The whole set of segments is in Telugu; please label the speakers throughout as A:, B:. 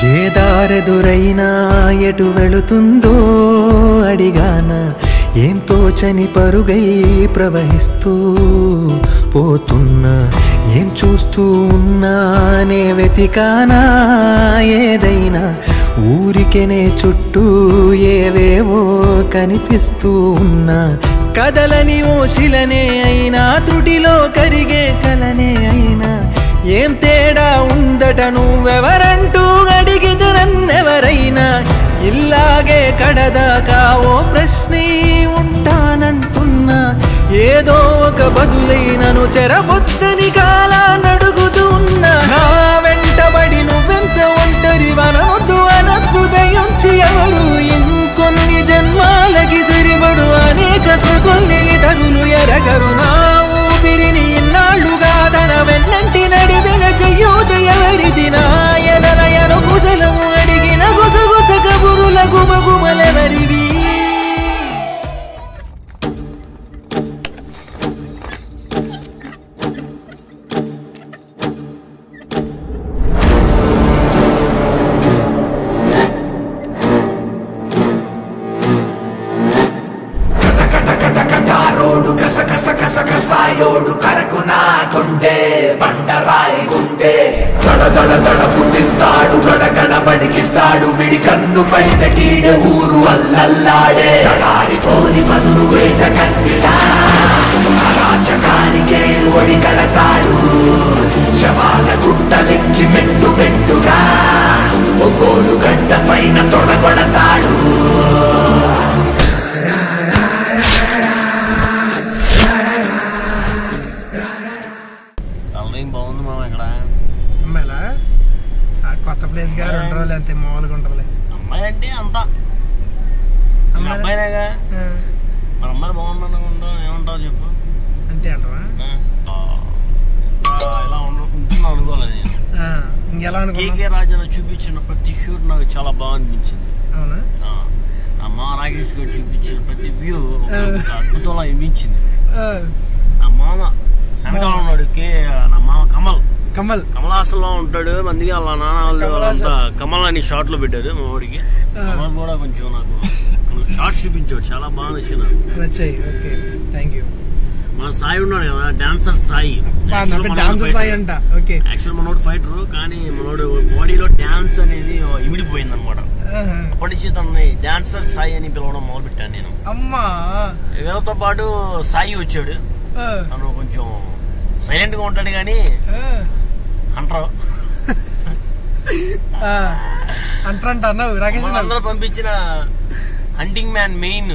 A: ఏ దారెదురైనా ఎటు వెళుతుందో అడిగాన ఏం తోచని పరుగై ప్రవహిస్తూ పోతున్నా ఏం చూస్తూ ఉన్నానే వెతికానా ఏదైనా ఊరికెనే చుట్టూ ఏవేవో కనిపిస్తూ ఉన్నా కదలని ఓ శిలనే అయినా త్రుటిలో కరిగే కలనే అయినా ఏం తేడా ఉందట నువ్వెవరంటూ అడిగిదు నన్నెవరైనా ఇల్లాగే కడదాకా ఓ ప్రశ్నే ఉంటానంటున్నా ఏదో ఒక బదులైనను చెరబొద్దని కాలా నడుగుతూ ఉన్నా నా వెంటబడి నువ్వెంత ఒంటరి వనవద్దు అనద్దు దయించి ఎవరు ఇంకొన్ని జన్మాలకి సరిపడు అనేక స్మృతుల్ని తరులు ఎరగరు నా ఊపిరిని ఇన్నాళ్ళుగా తన వెన్నంటి నడిపిన చెయ్యూత ఎవరిది నాయనలయను కుశలము అడిగిన గుసగుస కబురుల గుమగుమలెవరివి
B: కటారోడు కస కస కస కసాయోడు కరకు నా గుండె బండరాయి గుండె దడ దడ దడ పుట్టిస్తాడు గడ గడ బడికిస్తాడు విడి కన్ను పడిత కీడ ఊరు అల్లల్లాడే దడారిపోని పదును వేట కత్తిలా అరాచకానికే ఒడి కడతాడు శవాల గుట్టలెక్కి మెట్టు మెట్టుగా ఒక్కోలు గడ్డ పైన తొడగొడతాడు
C: కలరింగ్ బాగుంది మామ ఇక్కడ
D: అమ్మాయిలా ఆ కొత్త ప్లేస్ గా రెండు రోజులు అంతే మామూలుగా ఉంటుందిలే
C: అమ్మాయి అంటే అంత
D: అమ్మాయి-
C: అమ్మాయినేగా
D: ఆ,
C: మన అమ్మాయి బాగుందనుకుంటా ఏమంటావు చెప్పు
D: అంతే అంటవా
C: ఆ, ఇంకా ఇలా ఉండ- ఉంటున్నావు అనుకోలేదు నేను
D: ఇంకెలా అనుకున్నా
C: కేకే రాజాను చూపించిన ప్రతి షూట్ నాకు చాలా బాగా అనిపించింది
D: అవునా
C: ఆ, నా మామ నాగేష్ గారు చూపించిన ప్రతి వ్యూ అద్భుతంలా అనిపించింది
D: ఆ,
C: నా మామ వెనకాల ఉన్నాడు కే నా మామ కమల్
D: కమల్
C: కమల్ హాసన్లో ఉంటాడు అందుకే వాళ్ళ నాన్న వాళ్ళు
D: కమల్
C: అంతా కమల్ అని షార్ట్ లో పెట్టారు మా ఊరికి
D: ఆ.
C: కమల్ కూడా కొంచెం నాకు షార్ట్ చూపించాడు చాలా బాగా నచ్చింది నాకు.
D: నచ్చాయి ఓకే థ్యాంక్ యూ
C: మన సాయి ఉన్నాడు కదా డాన్సర్ సాయి
D: డాన్స్ సాయి అంట ఓకే
C: యాక్చువల్ మనోడు ఫైటర్ కానీ మనోడు బాడీలో డాన్స్ అనేది ఇమిడిపోయింది అనమాట
D: ఆహా.
C: అప్పటి నుంచి తనని డాన్సర్ సాయి అని పిలవడం మొదలు పెట్టాను నేను
D: అమ్మా
C: వీళ్ళతో పాటు సాయి వచ్చాడు
D: ఆ,
C: తను కొంచెం సైలెంట్ గా ఉంటాడు కానీ
D: ఆ,
C: అంటారు
D: ఆ. అంటారంట అన్నావు రాకేష్ అన్నావు.
C: అందరూ పంపించిన హంటింగ్ మ్యాన్ మెయిన్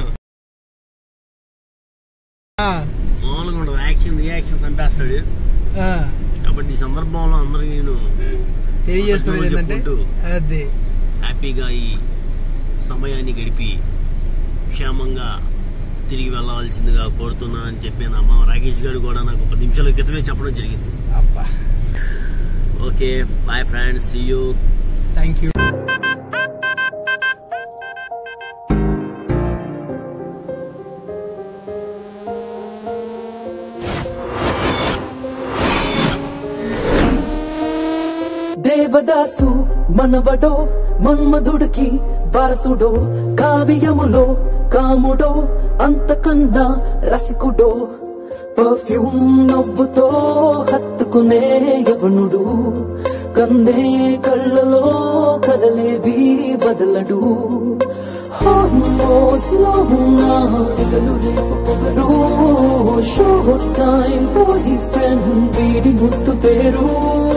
D: ఆ,
C: మామూలుగా ఉండదు యాక్షన్ రియాక్షన్స్ చంపేస్తాడు
D: ఆ.
C: కాబట్టి ఈ సందర్భంలో అందరికి నేను
D: తెలియజేసుకునేది ఏంటంటే
C: చెప్పుకుంటూ
D: అదే
C: హ్యాపీగా ఈ సమయాన్ని గడిపి క్షేమంగా తిరిగి వెళ్ళవలసిందిగా కోరుతున్నానని చెప్పి నా అమ్మ రాకేష్ గారు కూడా నాకు పది నిమిషాల క్రితమే చెప్పడం జరిగింది
D: అబ్బా
C: okay bye friends see you
D: thank you
E: Devadasu మనవడో మన్మధుడికి వారసుడో కావ్యములో కాముడో అంతకన్నా రసికుడో పర్ఫ్యూమ్ నవ్వుతో హత్తుకునే యవనుడు కన్నే కళ్ళలో కలలేవి బదలడు హార్మోన్స్ లో ఉన్న సెగలు రేపు పొగరు షో టైం బాయ్ ఫ్రెండ్ వీడి ముద్దు పేరు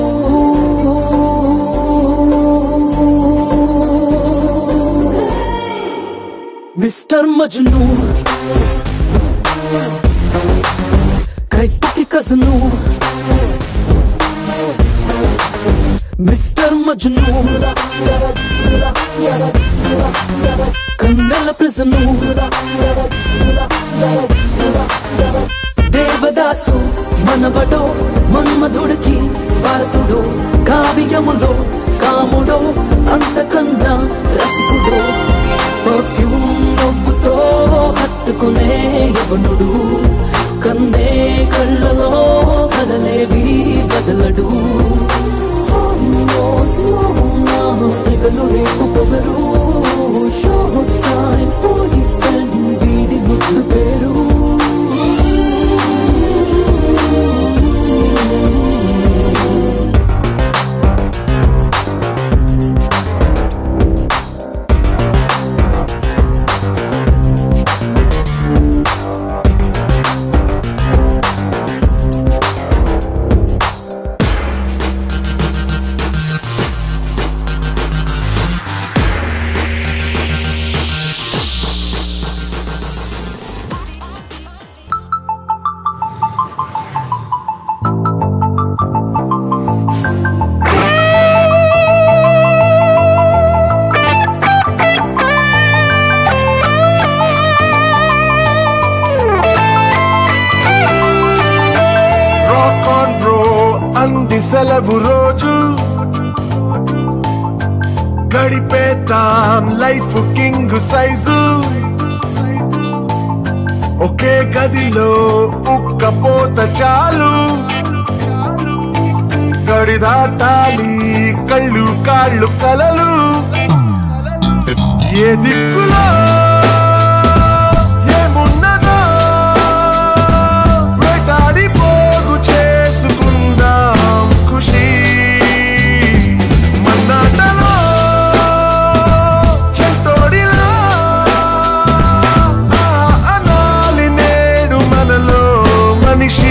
E: మిస్టర్ మజ్ను కైపుకి కజను మిస్టర్ మజ్ను కన్నెల ప్రిజను దేవదాసు మనవడో మన్మధుడికి వారసుడు కావ్యములో కాముడో అంతకన్నా రసికుడో పర్ఫ్యూమ్ నవ్వుతో హత్తుకునే యవనుడు కన్నే కళ్ళలో కదలేవి బదలడు హార్మోన్స్ లో ఉన్న పగలు రేపు పొగరు షో టైం బాయ్ ఫ్రెండ్ వీడి ముద్దు పేరు
F: రాక్ ఆన్ బ్రో అంది సెలవు రోజు గడిపేతాం లైఫ్ కింగ్ సైజు ఒకే గదిలో ఉక్కపోత చాలు గడి దాటాలి కళ్ళు కాళ్ళు కలలు ఏ దిక్కులో ఏమున్నదో వేటాడి పోగు చేసుకుందాం ఖుషి మన్నాటలో చెంతోడిలా ఆ అనాలి నేడు మనలో మనిషి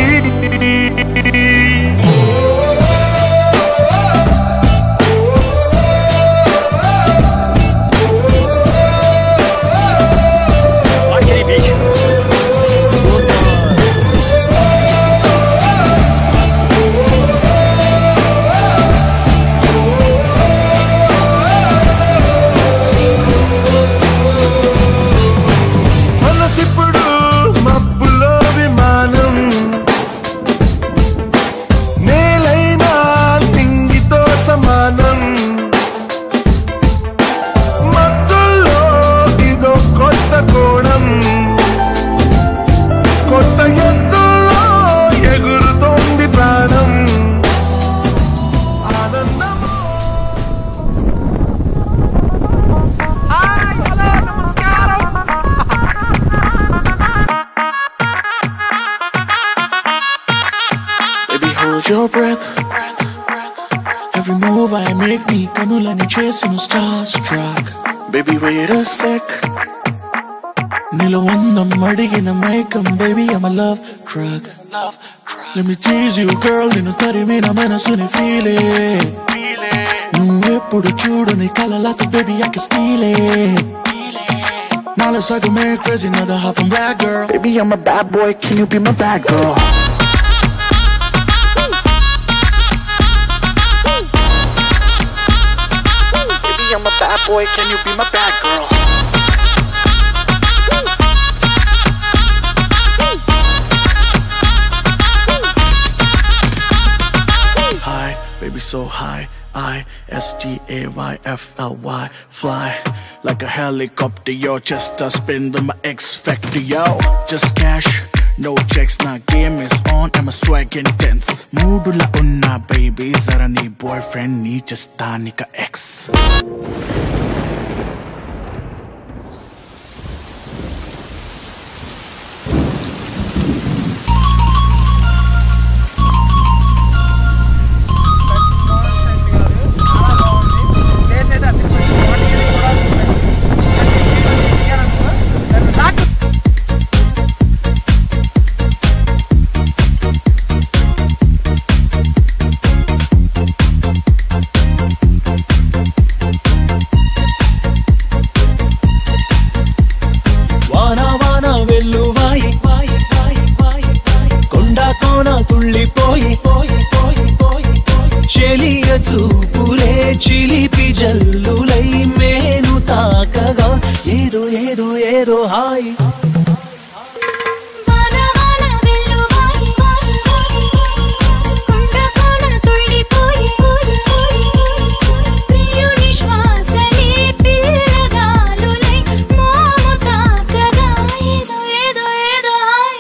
F: మనసిప్పుడు మబ్బులో విమానం నేలైనా తింగితో సమానం మత్తుల్లో ఇదో కొత్త కోణం కొత్త ఎత్తుల్లో ఎగురుతోంది ప్రాణం ఆనందమో
G: Baby, hold your breath. Every move I make me కనులని చేసిన starstruck. Baby, wait a sec. నీలో ఉందం అడిగిన మైకం baby, I'm a love drug. Let me tease you, girl. నిన్ను తరిమిన మనసుని feel it. నువ్వెప్పుడు చూడని కలలతో baby, I can steal it. నాలో సగమే crazy, another half I'm bad girl. Baby, I'm a bad boy, can you be my bad girl? Baby, I'm a bad boy. Can you be my bad girl? High, baby, so high. I S T A Y F L Y, fly like a helicopter. Yo, just a spin with my X factor. Yo, just cash. No checks, నా game is on, I'm a swag intense. మూడులా ఉన్నా baby, జర నీ boyfriend నీ చేస్తానిక X.
D: ప్లేస్ అయితే అదిరిపోయింది. వాటికి కూడా ఉన్నాయి. దిగారనుకో, దాన్ని లాక్
E: వాన వాన వెల్లువాయి వాయి వాయి వాయి వాయి కొండ కోన తుళ్ళిపోయి పోయి పోయి పోయి పోయి చెలియ చూపులే చిలిపి జల్లులై మేను తాకగా ఏదో ఏదో ఏదో హాయి
H: వాన వాన వెల్లువాయి వాయి వాయి కొండ కోన తుళ్ళిపోయి పోయి పోయి ప్రియుని శ్వాసలే పిల్లగాలులై మోము తాకగా ఏదో ఏదో ఏదో hi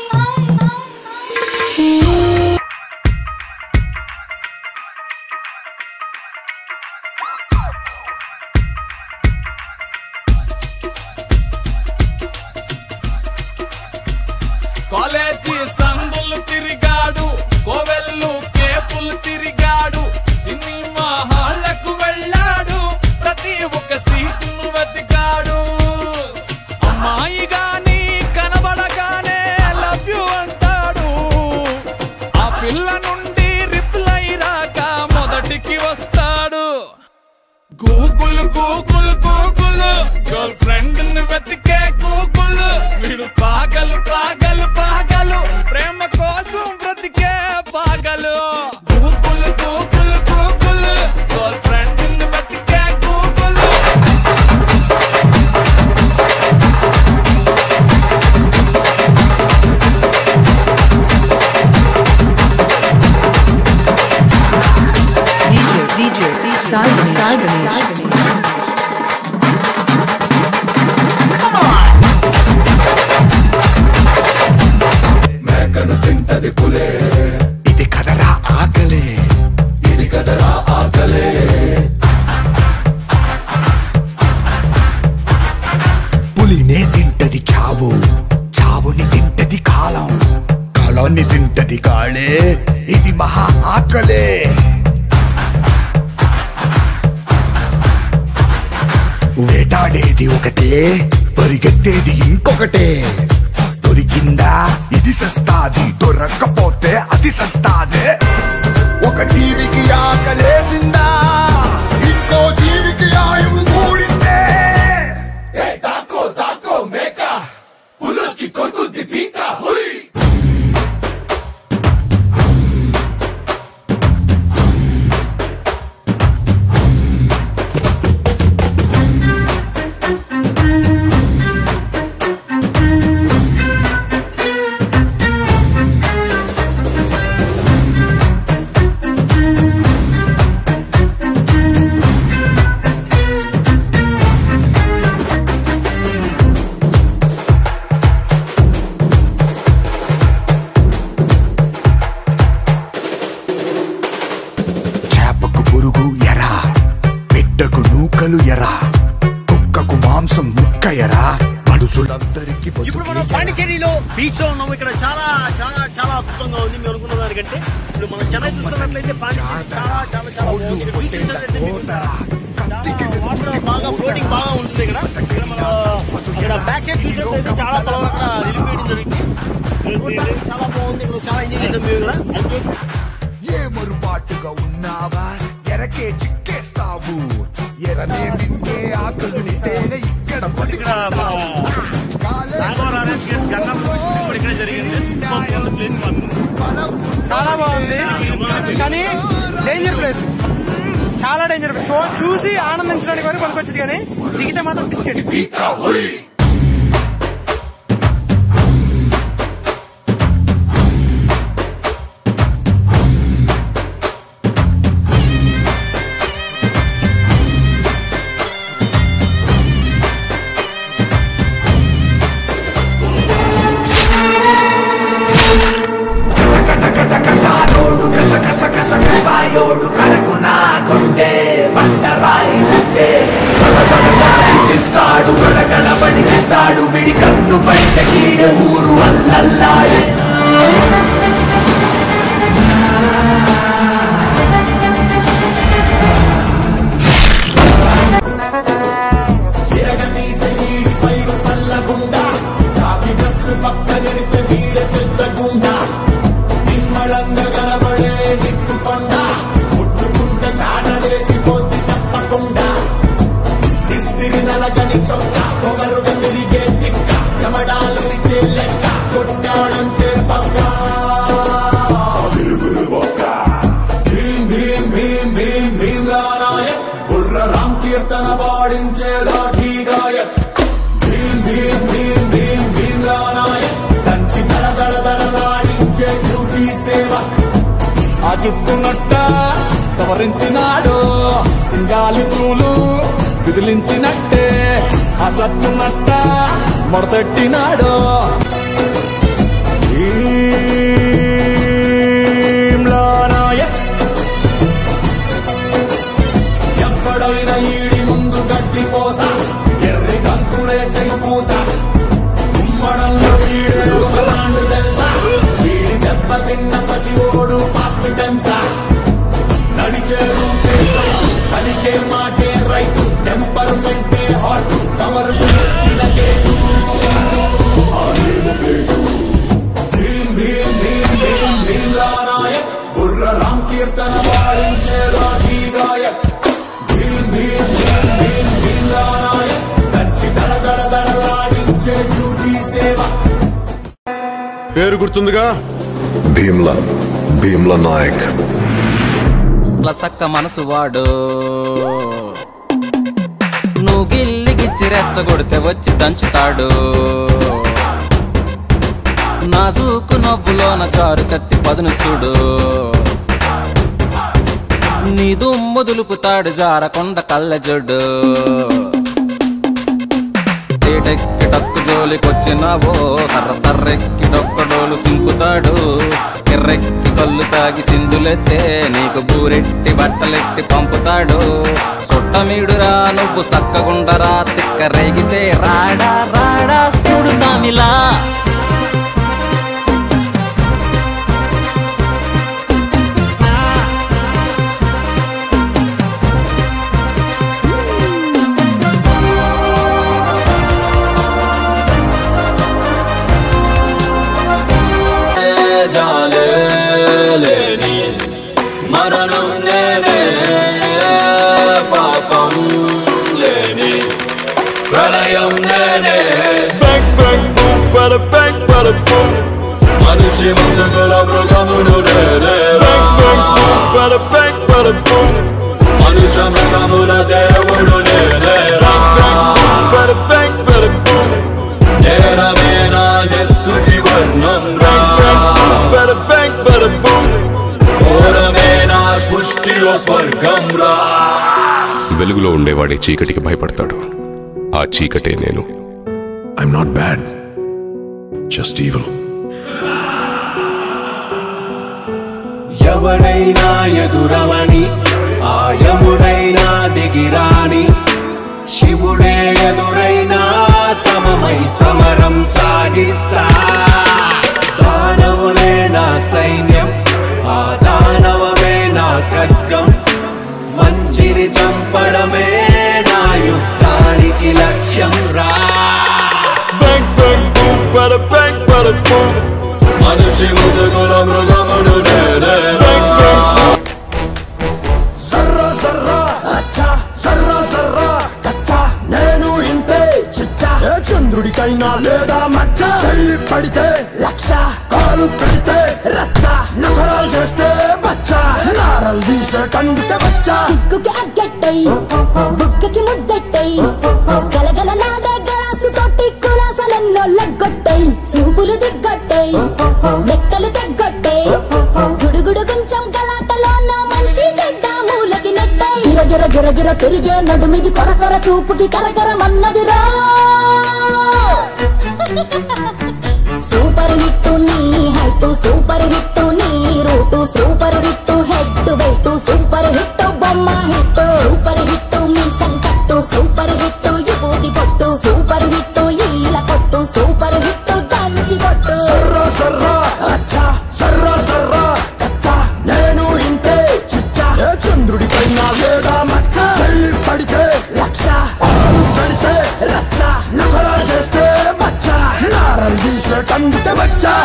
I: Google Google Google girl friend ని వెతికే గూగుల్ వీడు పాగలు పాగలు పాగలు ప్రేమ కోసం బ్రతికే పాగలు Google Google Google girl friend ని వెతికే Google
J: DJ, DJ, DJ, Sai, Sai Ganesh.
B: మేకను తింటది పులే
F: ఇది కదరా ఆకలే
B: ఇది కదరా ఆకలే
F: పులినే తింటది చావు చావుని తింటది కాలం కాలాన్ని తింటది కాళే ఇది మహా ఆకలే వేటాడేది ఒకటే పరిగెత్తేది ఇంకొకటే దొరికిందా ఇది సస్తాది దొరక్కపోతే అది సస్తాదే ఒక జీవికి ఆకలేసిందా ఇంకో జీవికి ఆయువు కూడిందే
B: ఏ దాకో దాకో మేక పులొచ్చి కొరుకుద్ది పీక హుయ్
F: చేపకు పురుగు ఎరా బిడ్డకు నూకలు ఎరా కుక్కకు మాంసం ముక్క ఎరా మనుషులందరికీ
C: ఇప్పుడు మనం పాండిచేరిలో బీచ్ లో ఉన్నాము ఇక్కడ చాలా చాలా చాలా అద్భుతంగా ఉంది మేము అనుకున్న దానికంటే ఇప్పుడు మనం చెన్నై చూస్తున్నట్లయితే పాండిచేరి చాలా చాలా చాలా బాగుంది ఇక్కడ beach చూసినట్లయితే మీకు చాలా వాటర్ బాగా ఫ్లోటింగ్ బాగా ఉంటుంది ఇక్కడ ఇక్కడ మన ఇక్కడ బ్యాక్ సైడ్ చూసినట్లయితే చాలా పొలం అక్కడ నిలిపేయడం జరిగింది చూడడానికి చాలా బాగుంది ఇక్కడ చాలా ఎంజాయ్ చేసాం మేము ఇక్కడ అది చూసి
F: ఏ మరుపాటుగా ఉన్నావా ఎరకే చిక్కేస్తావు ఎరనే మింగే ఆకలితేనే ఇక్కడ
C: ఇక్కడ మన నాగవరం ఆర్ఎస్ గారి గంగాపురం shooting కూడా ఇక్కడ జరిగింది సూపర్ ఉంది ప్లేస్ మాత్రం
D: చాలా బాగుంది కానీ డేంజర్ ప్లేస్ చాలా డేంజర్ ప్లేస్ చూ- చూసి ఆనందించడానికి వరకు పనికొచ్చింది కానీ దిగితే మాత్రం బిస్కెట్
B: పీక హుయ్ కటకటకలాడోడు కసకసకసకసాయోడు కరకునా గుండె బండరాయి గుండె పుట్టిస్తాడు గడగడ బడికిస్తాడు విడి కన్ను బయట కీడ ఊరు అల్లల్లాడే బుర్ర రామ్ కీర్తన పాడించే లాఠీ గాయక్ భీం భీం భీం భీం భీం నాయక్ దంచి దడ దడ దడలాడించే డ్యూటీ సేవ
I: ఆ చుట్టునట్ట సవరించినాడు సింగాలి తూలు విదిలించినట్టే ఆ సత్తునట్ట మొడతెట్టినాడు భీమ్లానాయక్
B: ఎప్పుడైనా ఈడి ముందు గడ్డి పోస ఎర్రి కంకులే పూస కుమ్మడంలో వీడే ఒకలాండు తెలుసా వీడి దెబ్బ తిన్న ప్రతి ఓడు పాస్ట్ టెన్సా నడిచే రూపే పలికే మాటే రైతు టెంపర్మెంటే హాట్ కవరు తిన కేటు
K: పేరు గుర్తుందిగా
L: భీమ్లా భీమ్లా నాయక్
M: సక్క మనసు వాడు నువ్వు గిల్లి గిచ్చి రెచ్చగొడితే వచ్చి దంచుతాడు నాజూకు నవ్వులోన చారు కత్తి పదును చూడు నీ దుమ్ము దులుపుతాడు జారకొండ కళ్ళజొడ్డు తేటెక్కి టక్కు జోలికొచ్చినావో సర్ర సర్రెక్కి డొక్కడోలు సింపుతాడు కిర్రెక్కి కళ్ళు తాగి సింధులెత్తే నీకు బూరెట్టి బట్టలెట్టి పంపుతాడు సొట్టమీడురా నువ్వు సక్కగుండరా తిక్క రేగితే రాడా రాడా శివుడు సామిలా
N: జాలేని మరణం నేనే పాపం లేని ప్రళయం నేనే
F: Bang bang boom, bada bang bada boom.
N: మనిషి ముసుగుల మృగమును నేనే
F: Bang bang boom, bada bang bada boom.
N: మనుష మృగముల దేవుడు నేనే
F: Bang bang boom, bada bang bada boom.
N: నేరమే నా నెత్తుటి వర్ణం
F: Bang bang boom, bada bang bada boom.
N: ఘోరమే నా సృష్టిలో స్వర్గం రా
O: వెలుగులో ఉండేవాడే చీకటికి భయపడతాడు ఆ చీకటే నేను
L: I'm not bad just evil
E: ఎవడైనా ఎదురవని ఆయముడైనా దిగిరాని శివుడే ఎదురైనా సమమై సమరం సాగిస్తా దానవులే నా సైన్యం ఆ దానవమే నా ఖడ్గం మంచిని చంపడమే నా యుద్ధానికి లక్ష్యం రా
F: Bang bang boom, bada bang bada boom.
N: మనిషి ముసుగుల మృగముడు నేనే
F: Bang bang boom.
B: సర్రా సర్రా అచ్చా సర్రా సర్రా కచ్చా నేను ఇంతే చిచ్చా ఏ చంద్రుడికైనా లేదా మచ్చ చెయ్యి పడితే లక్ష కాలు పెడితే రచ్చ నకరాలు చేస్తే బచ్చ నారలు తీసే కందితే బచ్చా
H: సిగ్గుకి అగ్గట్టై బుక్కకి ముద్దట్టై గలగల నాద గలాసు తోటి కులాసలెన్నో లగ్గొట్టై చూపులు దిగ్గొట్టై లెక్కలు తెగ్గొట్టై గుడుగుడు కొంచెం గలాటలో నా మంచి చెడ్డ మూలకి నెట్టై గిర గిర గిర గిర తిరిగే నడుమిది కొర కొర చూపుకి కరకరమన్నది రా సూపర్ హిట్ నీ హైట్ సూపర్ హిట్ నీ route super hit head weight super hit బొమ్మ హిట్ సూపర్ హిట్ మీ సంకట్టు సూపర్ హిట్ యువతి పొట్టు సూపర్ హిట్ ఈల కొట్టు సూపర్ హిట్ దంచి కొట్టు
B: సర్రా సర్రా అచ్చా సర్రా సర్రా కచ్చా నేను ఇంతే చిచ్చా ఏ చంద్రుడికైనా లేదా మచ్చ చెయ్యి పడితే లక్ష ఆరు పెడితే రచ్చ నకరాలు చేస్తే బచ్చ నారలు తీసే కందితే బచ్చా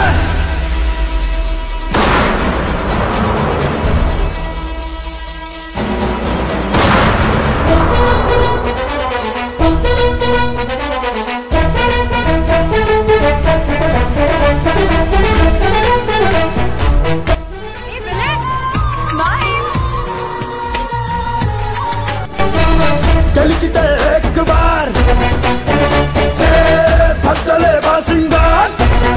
B: కలికితే एक बार हे భక్తలే బాసింగార్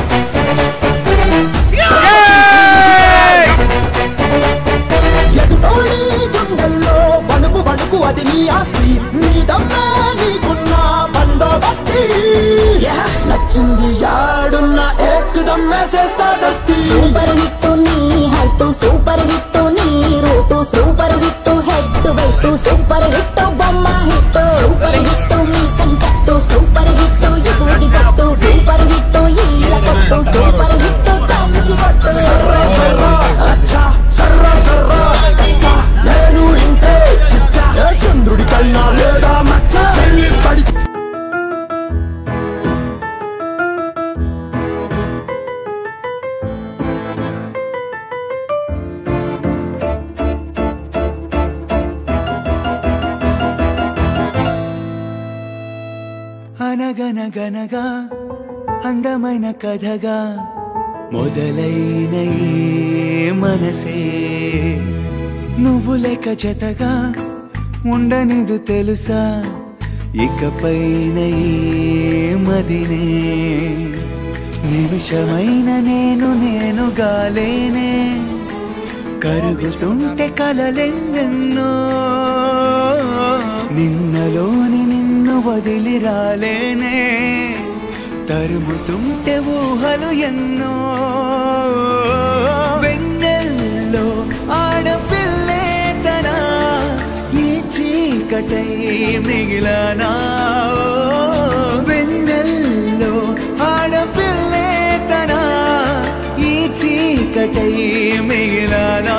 B: ఎదుటోడి గుండెల్లో వణుకు వణుకు అది నీ ఆస్తి నీదమ్మే నీకున్న బందోబస్తి Yeah, నచ్చింది యాడున్న ఏకదమ్ వేసేస్తా దస్తి
H: సూపర్ హిట్ నీ హైట్ సూపర్ హిట్ నీ route super hit head weight super hit బొమ్మ హిట్ సూపర్ హిట్ మీ సంకట్టు సూపర్ హిట్ యువతి కొట్టు సూపర్ హిట్ ఈల కొట్టు సూపర్ హిట్ దంచి కొట్టు
B: సర్రా సర్రా అచ్చా సర్రా సర్రా కచ్చా నేను ఇంతే చిచ్చా ఏ చంద్రుడికైనా లేదా మచ్చ చెయ్యి పడి
A: అనగనగనగా అందమైన కథగా
K: మొదలైన ఈ మనసే నువ్వు లేక జతగా ఉండనిదు తెలుసా ఇకపైన ఈ మదినే నిమిషమైన నేను నేను గాలేనే కరుగుతుంటే కలలెన్నెన్నో నిన్నలోని నిన్ను వదిలి రాలేనే తరుముతుంటే ఊహలు ఎన్నో వెన్నెల్లో ఆడపిల్లే తన ఈ చీకటై మిగిలనా వెన్నెల్లో ఆడపిల్లే తన ఈ చీకటై మిగిలనా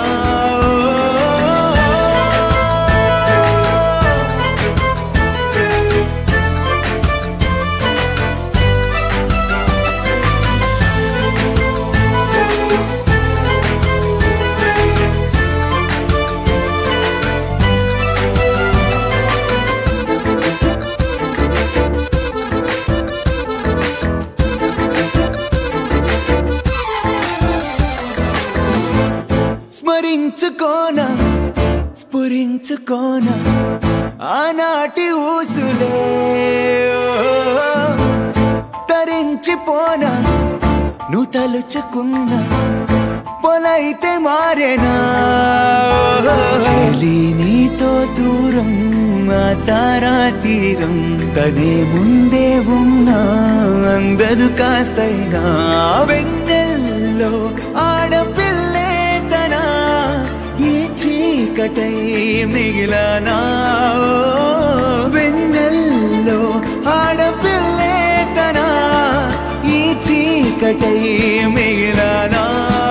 K: స్మరించుకోన స్ఫురించుకోన ఆనాటి ఊసులే తరించిపోన నువ్వు తలుచుకున్న పొలైతే మారేనా చెలి నీతో దూరం ఆ తారా తీరం తనే ముందే ఉన్నా అందదు కాస్తైనా వెన్నెల్లో ఆడపిల్లే తన ఈ చీకటై మిగిలనా వెన్నెల్లో ఆడపిల్లే తన ఈ చీకటై మిగిలనా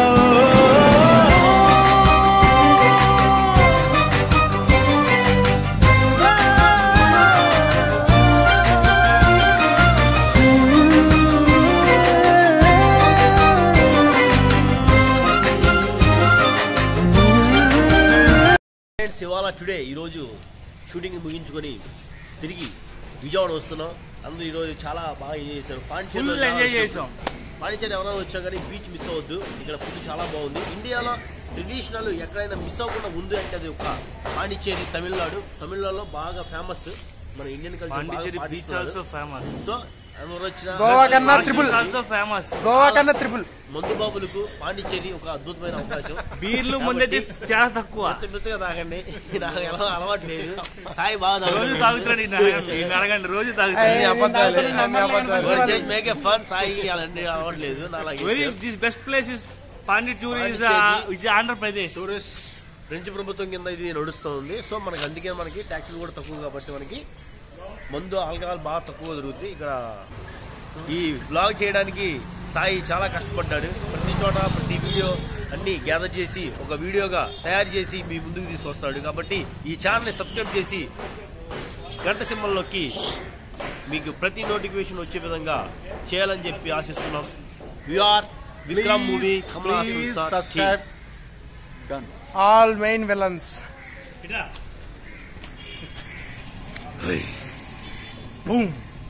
C: ఫ్రెండ్స్ ఇవాళ టుడే ఈరోజు షూటింగ్ ముగించుకొని తిరిగి విజయవాడ వస్తున్నాం అందరూ ఈరోజు చాలా బాగా ఎంజాయ్ చేశారు పాండిచేరిలో
D: Full enjoy
C: చాలా
D: చేశాం.
C: పాండిచేరి ఎవరైనా వచ్చా కానీ బీచ్ మిస్ అవ్వద్దు ఇక్కడ ఫుడ్ చాలా బాగుంది ఇండియాలో ట్రెడిషనల్ ఎక్కడైనా మిస్ అవ్వకుండా ఉంది అంటే అది ఒక పాండిచేరి తమిళనాడు తమిళనాడులో బాగా ఫేమస్ మన Indian culture
D: Pondicherry beach also famous.
C: So ఎవరు వచ్చినా
D: గోవా కన్నా triple. Also famous. గోవా కన్నా triple.
C: మందు బాబులకు పాండిచేరి ఒక అద్భుతమైన అవకాశం
D: బీర్లు ముందైతే చాలా తక్కువ.
C: కొంచెం పిచ్చగా తాగండి నాకు ఎలా అలవాటు లేదు సాయి బాగా
D: రోజు తాగుతున్నాడు ఈయన అడగండి. ఈయన అడగండి రోజు తాగుతున్నాడు
C: మేక్ ఏ ఫన్ సాయి అలాంటి అలవాటు లేదు
D: very this best place is Pondicherry is is Andhra Pradesh
C: French ప్రభుత్వం కింద ఇది నడుస్తుంది సో మనకి అందుకే మనకి ట్యాక్సీలు కూడా తక్కువ కాబట్టి మనకి మందు ఆల్కహాల్ బాగా తక్కువ దొరుకుతుంది ఇక్కడ ఈ బ్లాగ్ చేయడానికి సాయి చాలా కష్టపడ్డాడు ప్రతి చోట ప్రతి వీడియో అన్ని గ్యాదర్ చేసి ఒక వీడియోగా తయారు చేసి మీ ముందుకు తీసుకొస్తాడు కాబట్టి ఈ ఛానల్ని సబ్స్క్రైబ్ చేసి గంట సింబల్ నొక్కి మీకు ప్రతి నోటిఫికేషన్ వచ్చే విధంగా చేయాలని చెప్పి ఆశిస్తున్నాం we are Vikram movie Kamala
D: all main villains boom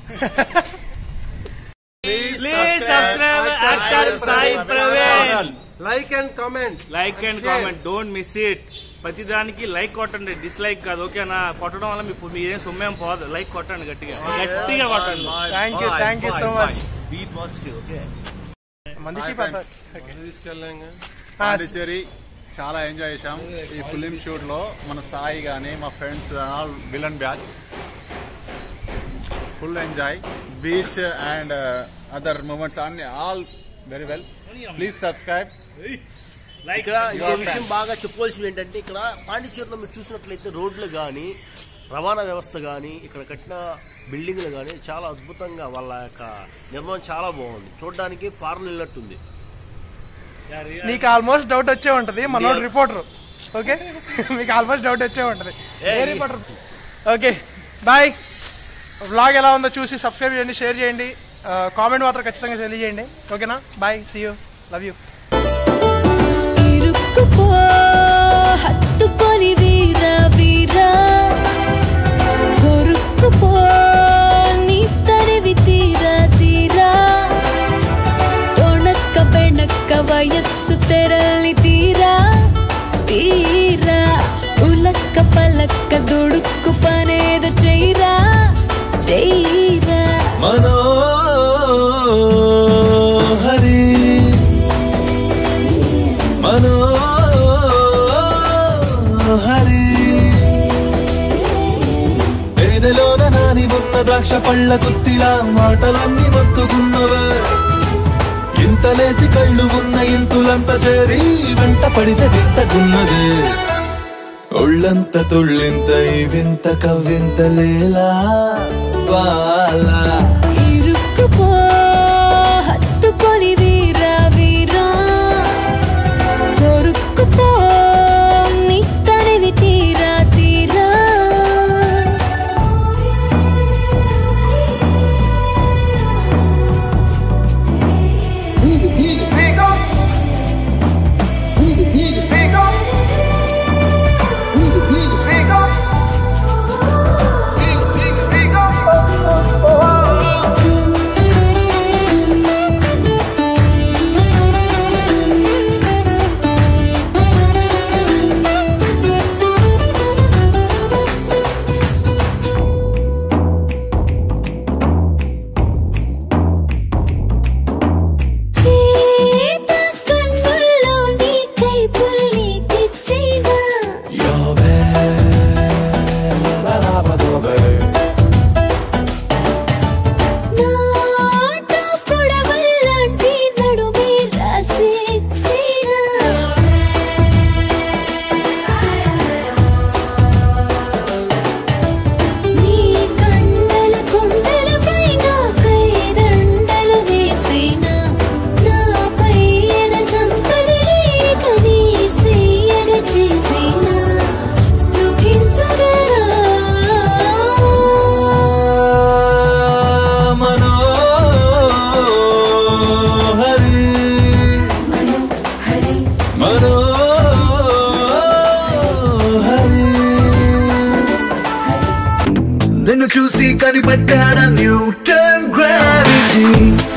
D: Please subscribe accept Sai Praveen.
P: Like and comment
D: like and comment don't miss it ప్రతిదానికి లైక్ కొట్టండి డిస్లైక్ కాదు ఓకేనా కొట్టడం వల్ల మీ మీరేం సొమ్మేం పోదు లైక్ కొట్టండి గట్టిగా గట్టిగా కొట్టండి thank you thank you so much
C: be positive okay
D: మంది
P: తీసుకెళ్ళాం
Q: పాండిచేరి చాలా ఎంజాయ్ చేశాం ఈ ఫిలిం షూట్ లో మన సాయి గాని మా friends all villain batch full enjoy beach and other moments అన్ని all very well please subscribe
C: ఇక్కడ ఇంకో విషయం బాగా చెప్పుకోవాల్సింది ఏంటంటే ఇక్కడ పాండిచేరిలో మీరు చూసినట్లయితే రోడ్లు కానీ రవాణా వ్యవస్థ కానీ ఇక్కడ కట్టిన బిల్డింగ్లు కానీ చాలా అద్భుతంగా వాళ్ళ యొక్క నిర్మాణం చాలా బాగుంది చూడడానికి ఫారెన్ వెళ్ళినట్టుంది
D: నీకు ఆల్మోస్ట్ డౌట్ వచ్చే ఉంటది మనోడు రిపోర్టర్ ఓకే మీకు ఆల్మోస్ట్ డౌట్ వచ్చే ఉంటది
C: ఏ,
D: ఏ రిపోర్టర్ ఓకే బాయ్ వ్లాగ్ ఎలా ఉందో చూసి సబ్స్క్రైబ్ చేయండి షేర్ చేయండి కామెంట్ మాత్రం ఖచ్చితంగా తెలియజేయండి ఓకేనా bye see you love you
H: ఇరుక్కుపో హత్తుకొని వీర వీర కొరుక్కుపో నీ తరివి తీర తీర తొణక్క బెణక్క
R: లక్క దుడుక్కు పనేదో చెయ్యరా చెయ్యరా
K: మనోహరి మనోహరి తేనెలోన నాని ఉన్న ద్రాక్ష పళ్ళ గుత్తిలా మాటలన్నీ మత్తుకున్నవే ఇంతలేసి కళ్ళు ఉన్న ఇంతులంత చేరి వెంట పడితే వింతకున్నదే ఒళ్ళంత తుళ్ళింత ఈ వింత కవ్వింత లేలా బాలా
R: ఇరుక్కుపో హత్తుకొని వీరా వీరా కొరుక్కుపో నీ తనివి తీరా తీరా చేప కన్నుల్లో నీ కైపుల్ని తెచ్చినా నాటు పొడవల్లాంటి నడుమే రాసిచ్చినా నీ కండల కొండల పైన కైదండలు వేసిన నాపై ఎడ సంపద లేక నీ సేయగ చేసిన సుఖించగరా
K: మనోహరి మనోహరి నిన్ను చూసి కనిపెట్టాడ న్యూటన్ గ్రావిటీ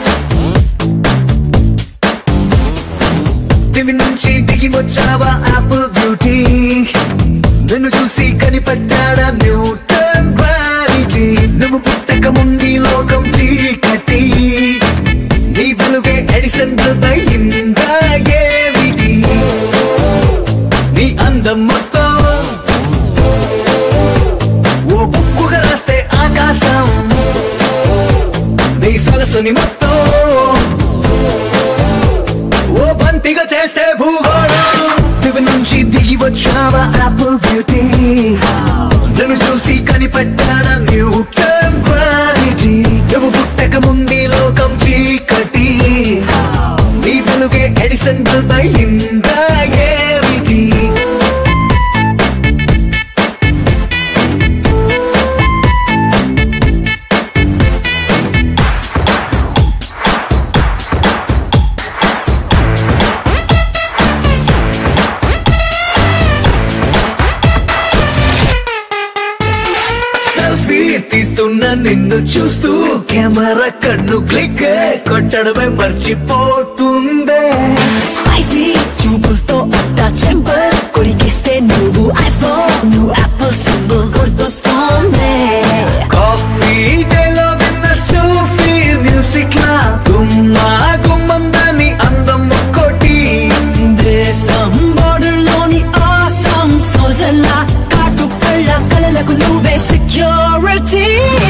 K: దివి నుంచి దిగి వచ్చావా యాపిల్ బ్యూటీ నిన్ను చూసి కనిపెట్టాడ న్యూటన్ గ్రావిటీ నువ్వు పుట్టక ముందు ఈ లోకం చీకటి నీ వెలుగే ఎడిసన్ అయిందా ఏమిటి నీ అందం మొత్తం ఓ బుక్కుగా రాస్తే ఆకాశం నీ సరస్సుని మొత్తం ఓ బంతిగా చేస్తే భూగోళం దివి నుంచి దిగి వచ్చావా యాపిల్ బ్యూటీ నన్ను చూసి కనిపెట్టాడా న్యూటన్ క్వాలిటీ నువ్వు పుట్టక ముందు లోకం చీకటి నీ వెలుగే ఎడిసన్ అయిందా ఏమిటి సెల్ఫీ తీస్తున్న నిన్ను చూస్తూ కెమెరా కన్ను క్లిక్ కొట్టడమే మర్చిపోతుందే
E: స్పైసీ చూపులతో అట్టా చెంపర్ కొరికిస్తే నువ్వు ఐఫోన్ నువ్వు యాపిల్ సింబల్ గుర్తొస్తోంది
K: కాఫీ డేలో విన్న సూఫీ మ్యూజిక్ లా గుమ్మా గుమ్మందని అందం ఒక్కోటి
E: దేశం బోర్డర్లోని ఆసాం సోల్జర్లా కాటు కళ్ళ కళలకు నువ్వే సెక్యూరిటీ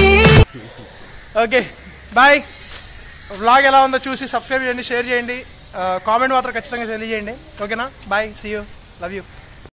S: ఓకే బాయ్ వ్లాగ్ ఎలా ఉందో చూసి సబ్స్క్రైబ్ చేయండి షేర్ చేయండి కామెంట్ మాత్రం ఖచ్చితంగా తెలియజేయండి ఓకేనా bye see you love you